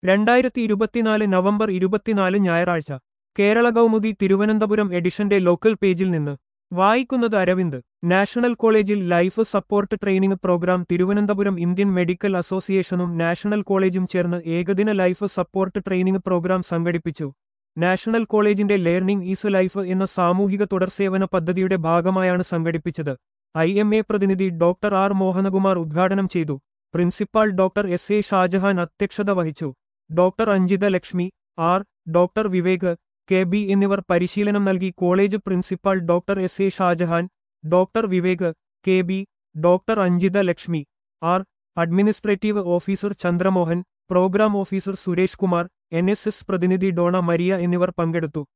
രണ്ടായിരത്തി ഇരുപത്തിനാല് നവംബർ ഇരുപത്തിനാല് ഞായറാഴ്ച കേരള കൗമുദി തിരുവനന്തപുരം എഡിഷന്റെ ലോക്കൽ പേജിൽ നിന്ന് വായിക്കുന്നത് അരവിന്ദ് നാഷണൽ കോളേജിൽ life support training program Thiruvananthapuram Indian medical അസോസിയേഷനും നാഷണൽ കോളേജും ചേർന്ന് ഏകദിന ലൈഫ് സപ്പോർട്ട് ട്രെയിനിംഗ് പ്രോഗ്രാം സംഘടിപ്പിച്ചു നാഷണൽ കോളേജിന്റെ ലേർണിംഗ് ഈസ് ലൈഫ് എന്ന സാമൂഹിക തുടർസേവന പദ്ധതിയുടെ ഭാഗമായാണ് സംഘടിപ്പിച്ചത് ഐ എം എ പ്രതിനിധി ഡോക്ടർ ആർ മോഹനകുമാർ ഉദ്ഘാടനം ചെയ്തു principal doctor S A Shajahan അധ്യക്ഷത വഹിച്ചു doctor Anjitha Lakshmi R doctor Vivek K B എന്നിവർ പരിശീലനം നൽകി college principal doctor S A Shajahan doctor Vivek K B doctor Anjitha Lakshmi R administrative officer Chandramohan program officer Suresh Kumar N S S പ്രതിനിധി ഡോണ മരിയ എന്നിവർ പങ്കെടുത്തു